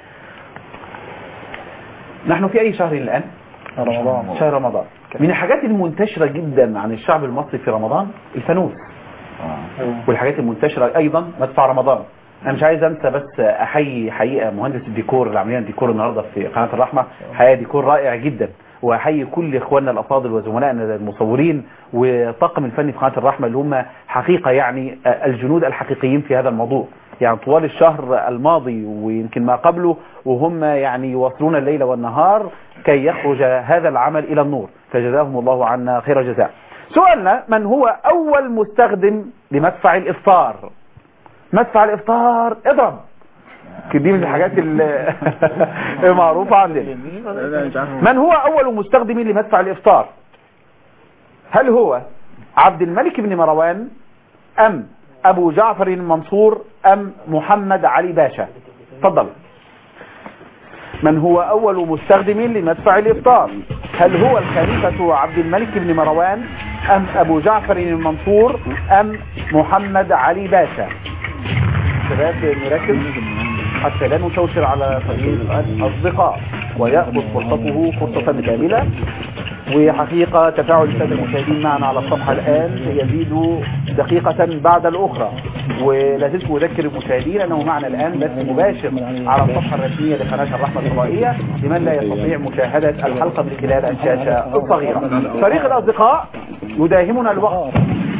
نحن في أي شهر الآن؟ رمضان شهر رمضان من الحاجات المنتشرة جدا عن الشعب المصري في رمضان الفانوس والحاجات المنتشرة أيضا مدفع رمضان أنا مش عايز أنسى بس أحيي حقيقة مهندس الديكور اللي عاملين ديكور النهاردة في قناة الرحمة حقيقة ديكور رائع جدا وأحيي كل إخواننا الأفاضل وزملائنا المصورين والطاقم الفني في قناة الرحمة اللي هم حقيقة يعني الجنود الحقيقيين في هذا الموضوع يعني طوال الشهر الماضي ويمكن ما قبله وهم يعني يواصلون الليل والنهار كي يخرج هذا العمل إلى النور فجزاهم الله عنا خير جزاء سؤالنا من هو أول مستخدم لمدفع الإفطار مدفع الإفطار اضرب دي من الحاجات ال- المعروفة عندنا من هو أول مستخدم لمدفع الإفطار هل هو عبد الملك بن مروان أم أبو جعفر المنصور أم محمد علي باشا تفضل من هو أول مستخدم لمدفع الإفطار هل هو الخليفة عبد الملك بن مروان أم أبو جعفر المنصور أم محمد علي باشا شباب نركز حتى لا نشوشر على فريق الأصدقاء ويأخذ فرصته فرصة كاملة وحقيقة تفاعل السادة المشاهدين معنا على الصفحة الآن يزيد دقيقة بعد الأخرى ولا زلت أذكر المشاهدين أنه معنا الآن بث مباشر على الصفحة الرسمية لقناة الرحمة الفضائية لمن لا يستطيع مشاهدة الحلقة من خلال الشاشة الصغيرة فريق الأصدقاء يداهمنا الوقت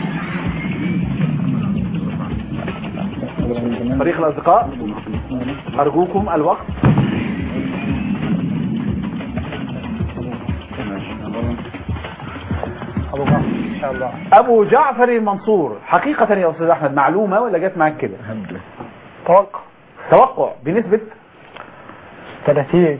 فريق الأصدقاء أرجوكم الوقت ابو بكر ان شاء الله أبو جعفر المنصور حقيقة يا أستاذ أحمد معلومة ولا جت معاك كده توقع توقع بنسبة 30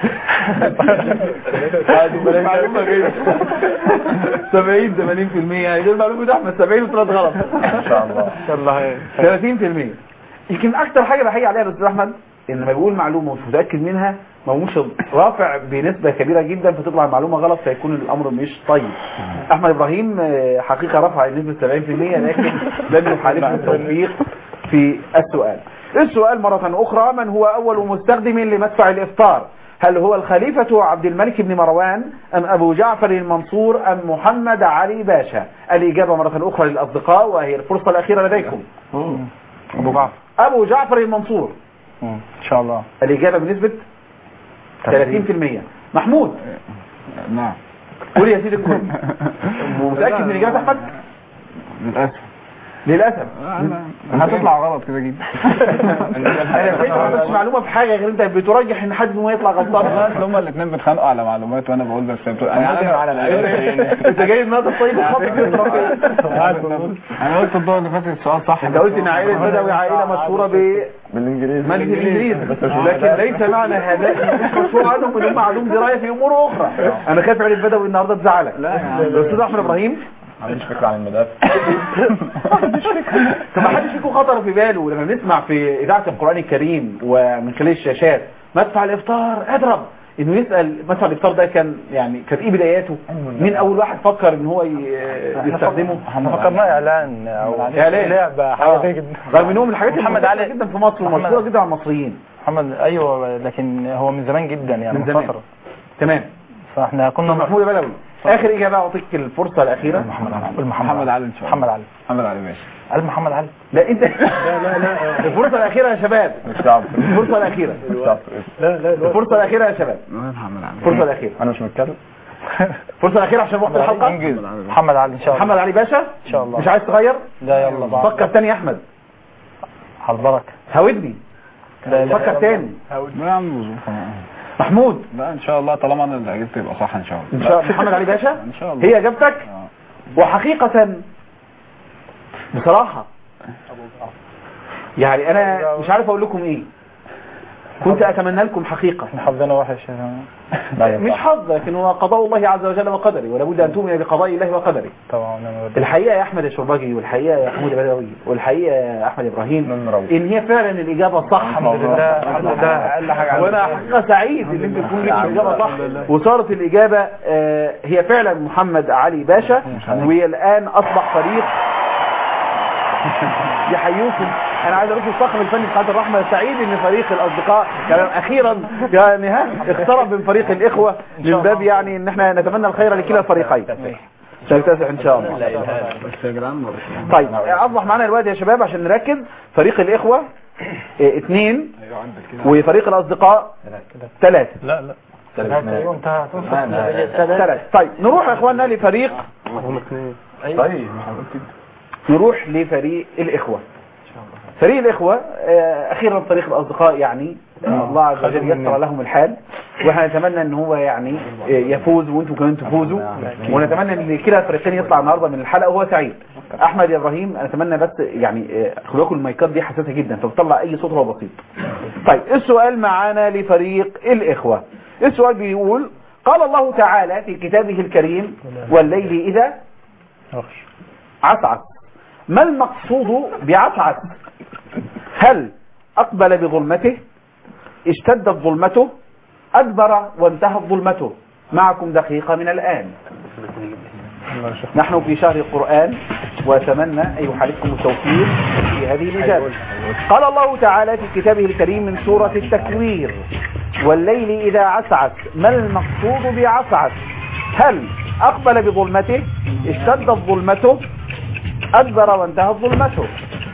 معلومة غير 70 80% يعني دي المعلومة ده احمد 70 وثلاث غلط ان شاء الله ان شاء الله 30% يمكن اكتر حاجة بحيي عليها يا استاذ احمد ان لما بيقول معلومة ومش متأكد منها ما هوش رافع بنسبة كبيرة جدا فتطلع المعلومة غلط فيكون الامر مش طيب احمد ابراهيم آه، حقيقة رفع نسبة 70% لكن لم يحالفه التوفيق في السؤال السؤال مرة اخرى من هو اول مستخدم لمدفع الافطار هل هو الخليفة عبد الملك بن مروان أم أبو جعفر المنصور أم محمد علي باشا الإجابة مرة أخرى للأصدقاء وهي الفرصة الأخيرة لديكم ابو جعفر أبو جعفر المنصور ان شاء الله الإجابة بنسبة 30% محمود نعم قول يا سيدي الكل متأكد من إجابة أحمد للاسف للأسف هتطلع غلط كده جدا أنا شايف ما عندكش معلومة في حاجة غير أنت بترجح إن حد ما يطلع غلطان هما الاثنين بيتخانقوا على معلومات وانا بقول بس انا عارف على أنت جاي النهارده طيب خاطر انا قلت الدور اللي فات السؤال صح أنت قلت إن عائلة بدوي عائلة مشهورة ب بالانجليزي مجلس الانجليز لكن ليس معنى هذا إنه مش مشروع عنهم ان هم عندهم درايه في امور اخرى انا خايف علي البدوي النهارده تزعلك لا يا عم. الاستاذ احمد ابراهيم ما عنديش فكره عن المدافع طب ما حدش فيكم خطر في باله لما بنسمع في اذاعه القران الكريم ومن خلال الشاشات مدفع الافطار اضرب انه يسال مدفع الافطار ده كان يعني كانت ايه بداياته مين اول واحد فكر ان هو ي- يستخدمه فكرناه اعلان او إعلان. لعبه حاجه آه. زي كده رغم ان هو من الحاجات محمد المنتشرة علي جدا في مصر محمد- ومشهوره جدا على المصريين محمد ايوه لكن هو من زمان جدا يعني من من زمان. فتره تمام فاحنا كنا محمود بدوي اخر اجابه اعطيك الفرصه الاخيره محمد علي محمد علي ان شاء الله محمد علي محمد علي باشا قال محمد علي لا انت لا لا لا الفرصه الاخيره يا شباب مش صعب الفرصه الاخيره مش صعب لا لا الفرصه الاخيره يا شباب محمد علي الفرصه الاخيره انا مش متكلم الفرصه الاخيره عشان وقت الحلقه انجز محمد علي ان شاء الله محمد علي باشا ان شاء الله مش عايز تغير لا يلا بعد فكر تاني يا احمد على البركه هاودني لا لا فكر تاني لا يا عم وظيفة. محمود لا ان شاء الله طالما انا اللي اجبت يبقى صح ان شاء ان الله شاء الله محمد علي باشا ان شاء الله هي اجابتك آه. وحقيقه بصراحه يعني انا مش عارف اقول لكم ايه كنت اتمنى لكم حقيقه احنا حظنا وحش يا مش حظ لكن هو قضاء الله عز وجل وقدره ولا بد ان تؤمن بقضاء الله وقدره طبعا الحقيقه يا احمد الشرباجي والحقيقه يا محمود البدوي والحقيقه يا احمد ابراهيم ان هي فعلا الاجابه صح الحمد لله الحمد لله اقل حاجه وانا حقيقه سعيد ان انت تكون لك الاجابه صح وصارت الاجابه آه، هي فعلا محمد علي باشا والان اصبح فريق يحييكم انا عايز اقول لكم الطاقم الفني بتاع الرحمه سعيد ان فريق الاصدقاء كان اخيرا يعني ها اقترب من فريق الاخوه من باب يعني ان احنا نتمنى الخير لكلا الفريقين سيكتسح ان شاء الله بس يا جدعان مرة. طيب اصبح معانا الوقت يا شباب عشان نركز فريق الاخوه اه، اثنين وفريق الاصدقاء ثلاثه لا لا ثلاث ثلاثه طيب نروح يا اخواننا لفريق هم اثنين طيب ما احنا قلت كده. نروح لفريق الإخوة فريق الإخوة آه، أخيرا فريق الأصدقاء يعني آه، الله عز وجل يسر لهم الحال واحنا نتمنى ان هو يعني آه، يفوز وانتم كمان تفوزوا ونتمنى ان كلا الفريقين يطلع النهارده من الحلقه وهو سعيد احمد يا ابراهيم انا اتمنى بس يعني آه، خلوا لكم المايكات دي حساسه جدا فبتطلع اي صوت هو بسيط طيب السؤال معانا لفريق الاخوه السؤال بيقول قال الله تعالى في كتابه الكريم والليل اذا عسعس ما المقصود بعسعس هل أقبل بظلمته اشتدت ظلمته أدبر وانتهت ظلمته معكم دقيقة من الآن نحن في شهر القرآن وأتمنى أن يحالفكم التوفيق في هذه الإجابة قال الله تعالى في كتابه الكريم من سورة التكوير والليل إذا عسعس ما المقصود بعسعس هل أقبل بظلمته اشتدت ظلمته أدبر وانتهت ظلمته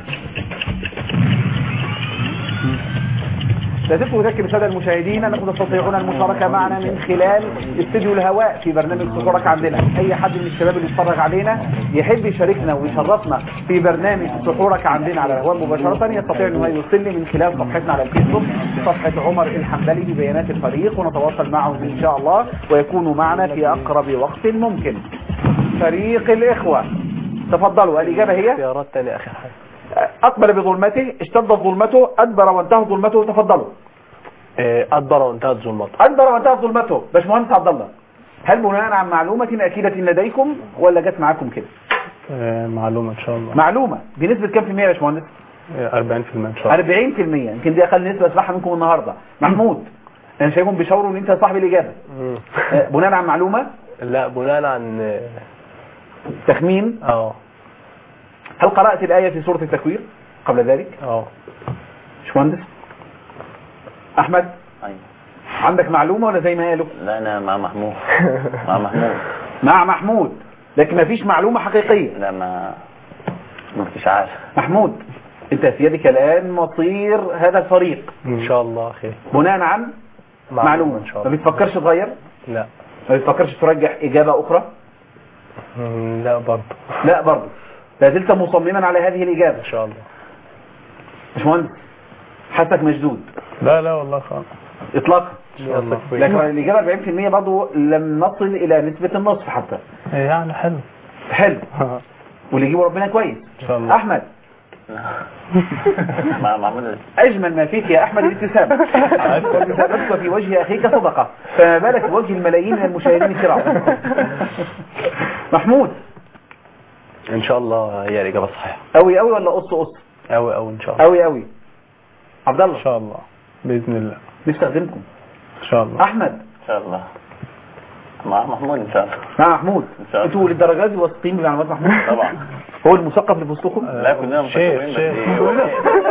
لازلت أذكر السادة المشاهدين أنكم تستطيعون المشاركة معنا من خلال استديو الهواء في برنامج سحورك عندنا أي حد من الشباب اللي يتفرج علينا يحب يشاركنا ويشرفنا في برنامج سحورك عندنا على الهواء مباشرة يستطيع أنه يوصل لي من خلال صفحتنا على الفيسبوك صفحة عمر الحنبلي ببيانات الفريق ونتواصل معهم إن شاء الله ويكونوا معنا في أقرب وقت ممكن فريق الإخوة تفضلوا الإجابة هي اختيارات تاني اخر حاجه أقبل بظلمته اشتدت ظلمته أدبر وانتهت ظلمته تفضلوا آه، ادبر وانتهت ظلمته أدبر وانتهت ظلمته باشمهندس عبد الله هل بناء عن معلومة أكيدة لديكم ولا جت معاكم كده آه، معلومه ان شاء الله معلومة بنسبة كام في المية يا باشمهندس آه، 40% ان شاء الله 40 في المية يمكن دي أقل نسبة أسمعها منكم النهاردة محمود أنا شايفهم بيشاوروا إن أنت صاحب الإجابة مم. آه، بناء عن معلومة لا بناء عن اه تخمين اه هل قرأت الآية في سورة التكوير قبل ذلك اه باشمهندس أحمد أيوة. عندك معلومة ولا زي ما قالوا لا انا مع محمود مع محمود مع محمود لكن ما فيش معلومة حقيقية لا ما ما فيش عارف محمود انت في يدك الآن مصير هذا الفريق ان شاء الله خير بناء عن معلومة ان شاء ما الله بتفكرش تغير لا ما بتفكرش ترجح إجابة أخرى مم، لا برضه لا برضه لا زلت مصمما على هذه الإجابة ان شاء الله باشمهندس حاسك مشدود لا لا والله خالص إطلاقا ان شاء الله لكن الإجابة 40% برضه لم نصل إلى نسبة النصف حتى يعني حلو حلو واللي يجيبه ربنا كويس ان شاء الله أحمد مع محمود أجمل ما فيك يا أحمد الابتسامة وابتسامتك في وجه أخيك صدقة فما بالك في وجه الملايين من المشاهدين الكرام محمود ان شاء الله هي الاجابه الصحيحه أوي أوي ولا قص قص اوي اوي ان شاء الله أوي أوي عبد الله ان شاء الله باذن الله نستخدمكم ان شاء الله أحمد ان شاء الله مع محمود ان شاء الله مع محمود إن شاء الله. انتوا للدرجة دي واثقين بمعلومات محمود طبعا هو المثقف اللي في وسطكم لا كلنا شيخ مفكرين بس شيخ إيه، هو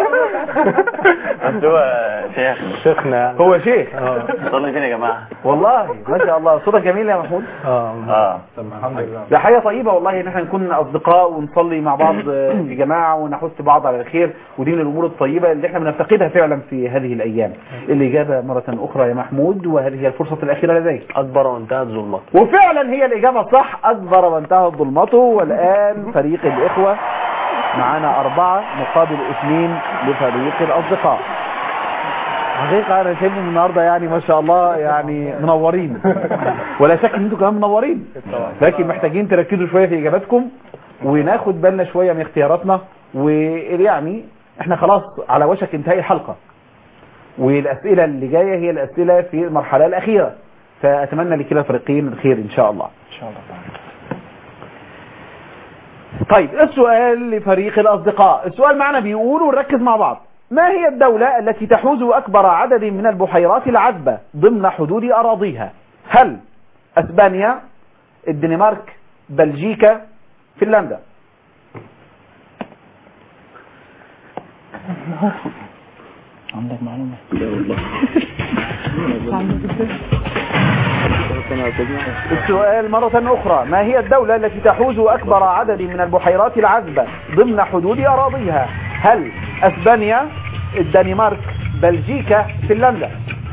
بس هو شيخ شيخنا يعني هو شيخ اه صلي فين يا جماعه والله ما شاء الله صوتك جميل يا محمود اه اه ده حاجة طيبة والله ان احنا نكون اصدقاء ونصلي مع بعض في جماعة ونحث بعض على الخير ودي من الامور الطيبة اللي احنا بنفتقدها فعلا في هذه الايام الاجابة مرة اخرى يا محمود وهذه هي الفرصة الاخيرة لديك ادبر وانتهت ظلمته وفعلا هي الإجابة صح أكبر وانتهت ظلمته والآن فريق الإخوة معانا أربعة مقابل اثنين لفريق الأصدقاء حقيقة أنا شايفهم النهاردة يعني ما شاء الله يعني منورين ولا شك إن أنتوا كمان منورين لكن محتاجين تركزوا شوية في إجاباتكم وناخد بالنا شوية من اختياراتنا ويعني احنا خلاص على وشك انتهاء الحلقة والأسئلة اللي جاية هي الأسئلة في المرحلة الأخيرة فأتمنى لكلا الفريقين الخير إن شاء الله ان شاء الله طيب السؤال لفريق الأصدقاء السؤال معنا بيقول ونركز مع بعض ما هي الدولة التي تحوز أكبر عدد من البحيرات العذبة ضمن حدود أراضيها هل أسبانيا الدنمارك بلجيكا فنلندا عندك معلومه السؤال مرة أخرى ما هي الدولة التي تحوز أكبر عدد من البحيرات العذبة ضمن حدود أراضيها هل أسبانيا الدنمارك بلجيكا فنلندا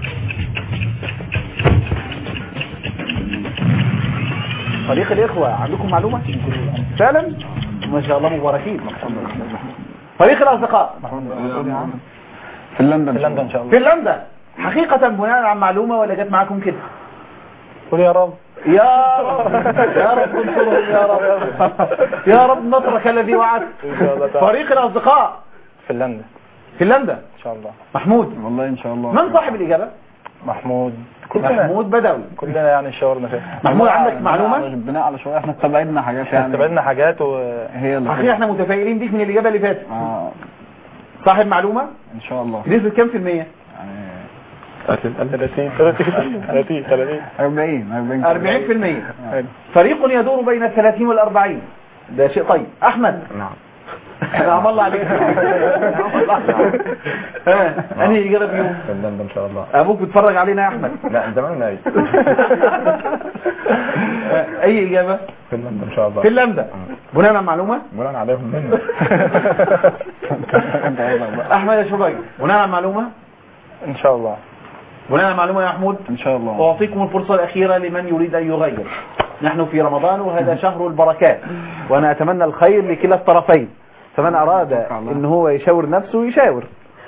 فريق الإخوة عندكم معلومة فعلا ما شاء الله مباركين فريق الأصدقاء فنلندا فنلندا ان شاء الله فنلندا حقيقة بناء على معلومة ولا جت معاكم كده قول يا رب يا رب يا رب انصرهم يا رب يا رب نصرك الذي وعدت ان شاء الله تعالى فريق الأصدقاء فنلندا فنلندا ان شاء الله محمود والله ان شاء الله من صاحب الإجابة محمود كلنا محمود بدوي كلنا يعني شاورنا فيها محمود عندك بناء معلومة على- بناء على شويه احنا استبعدنا حاجات يعني استبعدنا حاجات و هي اللي أخي احنا متفائلين بيك من الإجابة اللي فاتت آه صاحب معلومة ان شاء الله نسبة كام في المية يعني 30 30 30 30 40 40 40 في المية فريق يدور بين الثلاثين والأربعين ده شيء طيب أحمد نعم نعم الله عليك نعم الله عليك. ها أنهي إجابة فيهم فنلندا ان شاء الله أبوك بيتفرج علينا يا أحمد لا زمان نايم أي إجابة فنلندا ان شاء الله فنلندا بناء على معلومة بناء عليهم منه أحمد يا شباي بناء على معلومة ان شاء الله بناء على معلومة يا محمود ان شاء الله أعطيكم الفرصة الأخيرة لمن يريد أن يغير نحن في رمضان وهذا شهر البركات وأنا أتمنى الخير لكلا الطرفين فمن أراد أن هو يشاور نفسه يشاور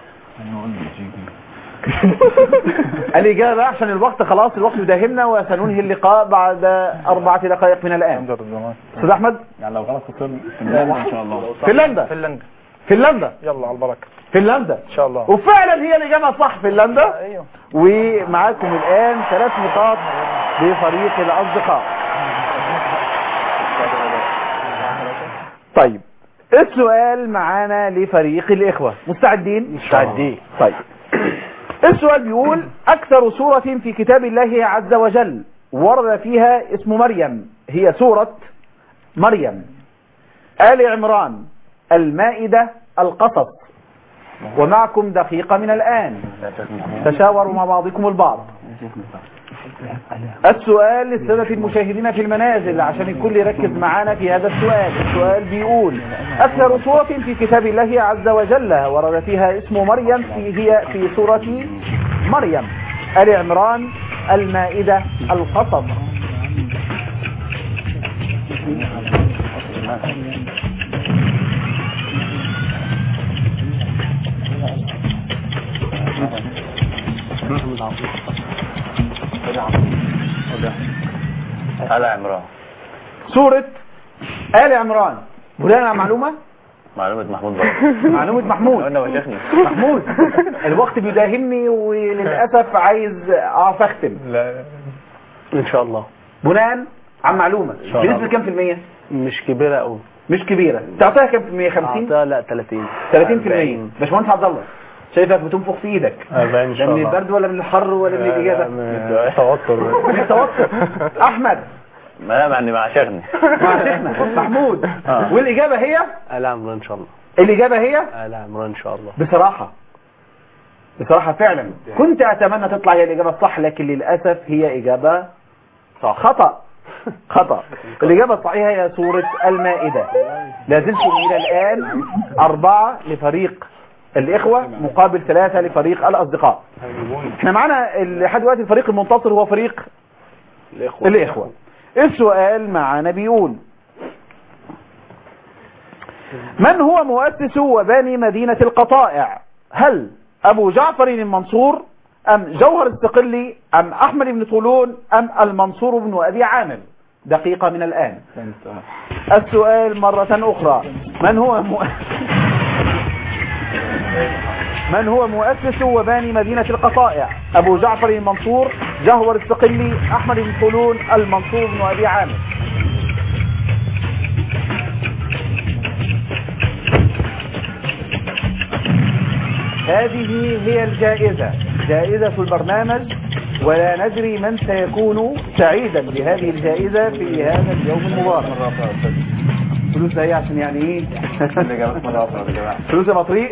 الإجابة عشان الوقت خلاص الوقت يداهمنا وسننهي اللقاء بعد أربعة دقائق من الآن انظر الزمان أستاذ أحمد يعني لو غلط خسرنا فنلندا ان شاء الله فنلندا فنلندا فنلندا يلا على البركه فنلندا ان شاء الله وفعلا هي الإجابة صح فنلندا ايوه ومعاكم الآن ثلاث نقاط لفريق الأصدقاء طيب السؤال معانا لفريق الإخوة مستعدين؟ مستعدين. طيب السؤال بيقول أكثر سورة في كتاب الله عز وجل ورد فيها اسم مريم هي سورة مريم آل عمران المائدة القصص ومعكم دقيقة من الآن تشاوروا مع بعضكم البعض السؤال للسادة المشاهدين في المنازل عشان الكل يركز معانا في هذا السؤال السؤال بيقول أكثر سورة في كتاب الله عز وجل ورد فيها اسم مريم في هي في سورة مريم آل عمران المائدة القصص آل عمران سورة آل عمران بناء على معلومة معلومة محمود برضه معلومة محمود قلنا وشيخني محمود الوقت بيداهمني وللأسف عايز أعرف أختم لا ان شاء الله بناء عن معلومة شاء الله. بنسبة كام في المية؟ مش كبيره قوي مش كبيرة تعطيها كام في المية؟ 50 اعطيها لا 30 30 في المية باشمهندس عبد الله شايفك بتنفخ في ايدك 40 ان ده شاء من الله البرد ولا من الحر ولا من الإجابة؟ من توتر من التوتر أحمد ما لا يعني مع شيخني مع شيخنا محمود آه. والإجابة هي آل عمران ان شاء الله الإجابة هي آل عمران ان شاء الله بصراحة بصراحة فعلا كنت أتمنى تطلع هي الإجابة الصح لكن للأسف هي إجابة صح. خطأ خطأ الإجابة الصحيحة هي سورة المائدة لا زلتم إلى الآن أربعة لفريق الإخوة مقابل ثلاثة لفريق الأصدقاء احنا معانا لحد دلوقتي الفريق المنتصر هو فريق الاخوه الإخوة السؤال معانا بيقول من هو مؤسس وباني مدينة القطائع هل أبو جعفر المنصور أم جوهر الصقلي أم أحمد بن طولون أم المنصور بن أبي عامر دقيقة من الآن السؤال مرة أخرى من هو مؤسس من هو مؤسس وباني مدينة القطائع أبو جعفر المنصور جهور الصقلي أحمد بن طولون المنصور بن أبي عامر هذه هي الجائزة جائزة البرنامج ولا ندري من سيكون سعيدا بهذه الجائزة في هذا اليوم المبارك فلوس ايه عشان يعني ايه فلوس يا بطريق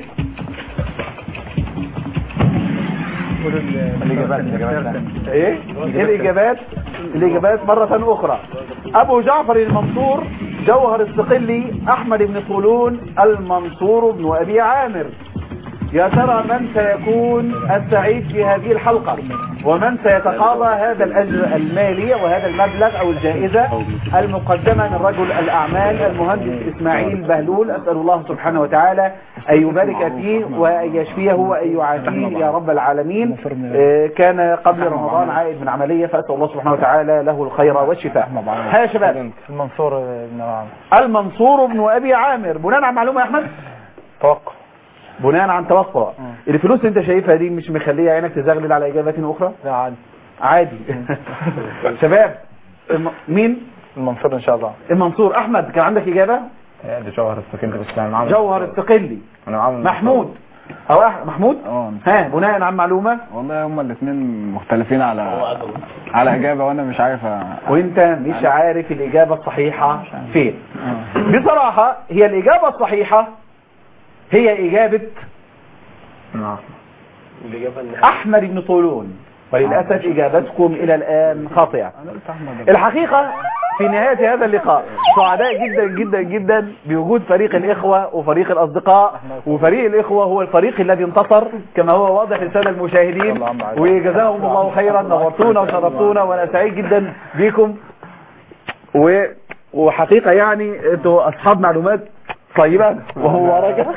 ايه ايه الاجابات الاجابات مرة اخرى ابو جعفر المنصور جوهر الصقلي احمد بن طولون المنصور بن ابي عامر يا ترى من سيكون السعيد في هذه الحلقة ومن سيتقاضى هذا الأجر المالي وهذا المبلغ أو الجائزة المقدمة من رجل الأعمال المهندس إسماعيل بهلول أسأل الله سبحانه وتعالى أن يبارك فيه وأن يشفيه وأن يعافيه يا رب العالمين آه، كان قبل رمضان عائد من عملية فأسأل الله سبحانه وتعالى له الخير والشفاء ها يا شباب المنصور بن عامر المنصور بن أبي عامر بناء على معلومة يا أحمد توقع بناء عن توقع الفلوس اللي انت شايفها دي مش مخليه عينك تزغلل على اجابات اخرى لا عادي عادي شباب الم- مين المنصور ان شاء الله المنصور احمد كان عندك اجابه دي جوهر السكندري بس انا معاهم جوهر الصقلي انا معاهم محمود او أح... محمود اه ها بناء عن معلومه والله هما الاثنين مختلفين على على اجابه وانا مش عارف أ- وانت مش عارف الاجابه الصحيحه فين بصراحه هي الاجابه الصحيحه هي اجابه نعم الإجابة إن احمد بن طولون وللاسف اجابتكم الى الان خاطئه الحقيقة في نهاية هذا اللقاء سعداء جدا جدا جدا بوجود فريق الإخوة وفريق الأصدقاء وفريق الإخوة هو الفريق الذي انتصر كما هو واضح للسادة المشاهدين وجزاهم الله خيرا نورتونا وشرفتونا وأنا سعيد جدا بكم و... وحقيقة يعني انتوا أصحاب معلومات طيبة وهو رجع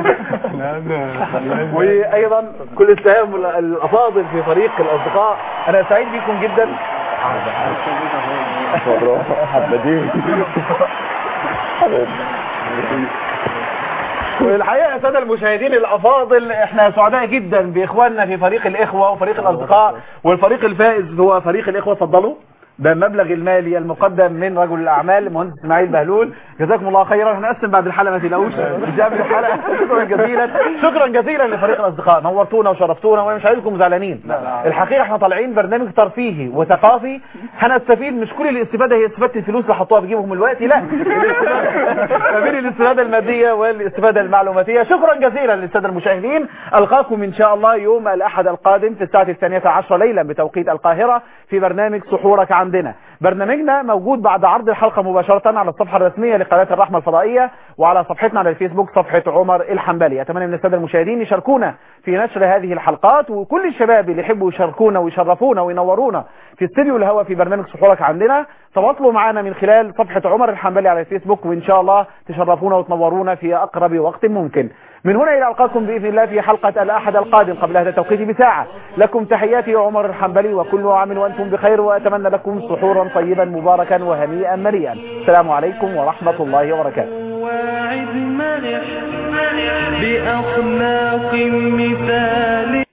وأيضا كل السهام الأفاضل في فريق الأصدقاء أنا سعيد بكم جدا والحقيقه يا ساده المشاهدين الافاضل احنا سعداء جدا باخواننا في فريق الاخوه وفريق الاصدقاء والفريق الفائز هو فريق الاخوه اتفضلوا ده المبلغ المالي المقدم من رجل الاعمال المهندس اسماعيل بهلول جزاكم الله خيرا هنقسم بعد الحلقه ما تقلقوش جاب الحلقه شكرا جزيلا شكرا جزيلا لفريق الاصدقاء نورتونا وشرفتونا وانا مش عايزكم زعلانين الحقيقه احنا طالعين برنامج ترفيهي وثقافي هنستفيد مش كل الاستفاده هي استفاده الفلوس اللي حطوها في جيبهم دلوقتي لا الاستفادة- ما بين الاستفاده الماديه والاستفاده المعلوماتيه شكرا جزيلا للساده المشاهدين القاكم ان شاء الله يوم الاحد القادم في الساعه الثانيه عشر ليلا بتوقيت القاهره في برنامج سحورك عندنا برنامجنا موجود بعد عرض الحلقه مباشره على الصفحه الرسميه لقناه الرحمه الفضائيه وعلى صفحتنا على الفيسبوك صفحه عمر الحنبلي اتمنى من الساده المشاهدين يشاركونا في نشر هذه الحلقات وكل الشباب اللي يحبوا يشاركونا ويشرفونا وينورونا في استديو الهوا في برنامج سحورك عندنا تواصلوا معنا من خلال صفحه عمر الحنبلي على الفيسبوك وان شاء الله تشرفونا وتنورونا في اقرب وقت ممكن من هنا الى القاكم باذن الله في حلقه الاحد القادم قبل هذا التوقيت بساعه لكم تحياتي عمر الحنبلي وكل عام وانتم بخير واتمنى لكم سحورا طيبا مباركا وهنيئا مريئا السلام عليكم ورحمه الله وبركاته واعد مرح بأخلاق مثال